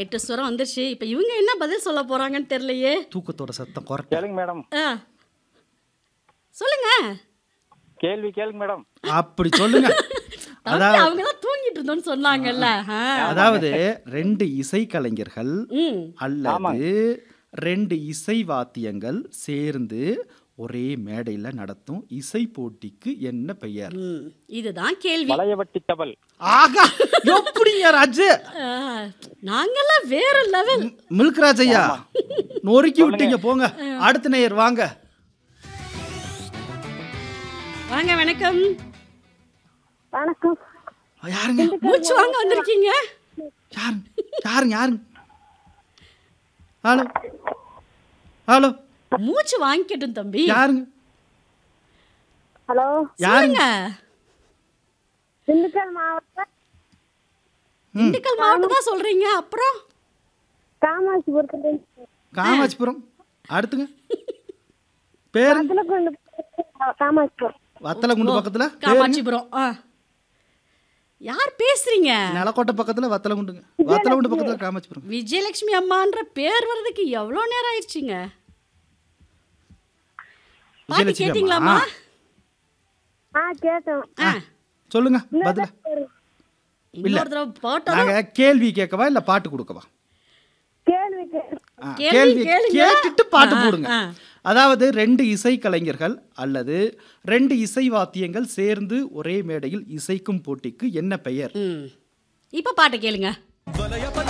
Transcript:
எட்டு சுரம் வந்துருச்சு இப்போ இவங்க என்ன பதில் சொல்ல போறாங்கன்னு தெரியலையே தூக்கத்தோட சத்தம் குறை கேளுங்க மேடம் ஆ சொல்லுங்க கேள்வி கேளுங்க மேடம் அப்படி சொல்லுங்க தம்பி அவங்க தான் தூங்கிட்டு இருந்தோம்னு சொன்னாங்கல்ல ஆ. அதாவது ரெண்டு இசைக்கலைஞர்கள் ம் அல்லது ரெண்டு இசை வாத்தியங்கள் சேர்ந்து ஒரே மேடையில் நடத்தும் இசை போட்டிக்கு என்ன பெயர் ம் இதுதான் கேள்வி வளையவட்டி தபல் ஆகா எப்படிங்க ராஜு ஆ, நாங்கெல்லாம் வேற லெவல் மில்க் ராஜ் ஐயா நொறுக்கி விட்டீங்க போங்க அடுத்த நேயர் வாங்க வாங்க வணக்கம் வணக்கம் யாருங்க மூச்சு வாங்க வந்திருக்கீங்க யாருங்க யாருங்க யாருங்க ஹலோ ஹலோ மூச்சு வாங்கிக்கட்டும் தம்பி யாருங்க ஹலோ யாருங்க சொல்லுங்க திண்டுக்கல் மாவட்டம் திண்டுக்கல் மாவட்டம் தான் சொல்றீங்க அப்புறம் காமாட்சிபுரத்துல காமாட்சிபுரம் அடுத்துங்க பேருங்க அதுல கொண்டு போய் காமாட்சிபுரம் வத்தலகுண்டு பக்கத்துல பேருங்க? காமாட்சிபுரம் ஆ யார் பேசுறீங்க நிலக்கோட்டை பக்கத்துல வத்தலகுண்டுங்க வத்தலகுண்டு பக்கத்துல காமாட்சிபுரம் விஜயலட்சுமி அம்மான்ற பேர் வர்றதுக்கு எவ்வளோ நேரம் ஆயிடுச்சுங்க பாட்டு விஜயலட்சுமி கேட்டிங்களாம்மா அம்மா. ஆ கேட்டோம் ஆ சொல்லுங்க பதில இன்னொரு தடவை பாட்டோட நாங்க கேள்வி கேட்கவா இல்ல பாட்டு கொடுக்கவா கேள்வி கேட்டு ஆ, கேள்வி கேள்வி கேளுங்க. கேட்டுட்டு பாட்டு ஆ, போடுங்க ஆ. அதாவது ரெண்டு இசை கலைஞர்கள் அல்லது ரெண்டு இசை வாத்தியங்கள் சேர்ந்து ஒரே மேடையில் இசைக்கும் போட்டிக்கு என்ன பெயர் ம் இப்போ பாட்டை கேளுங்க வலயபதி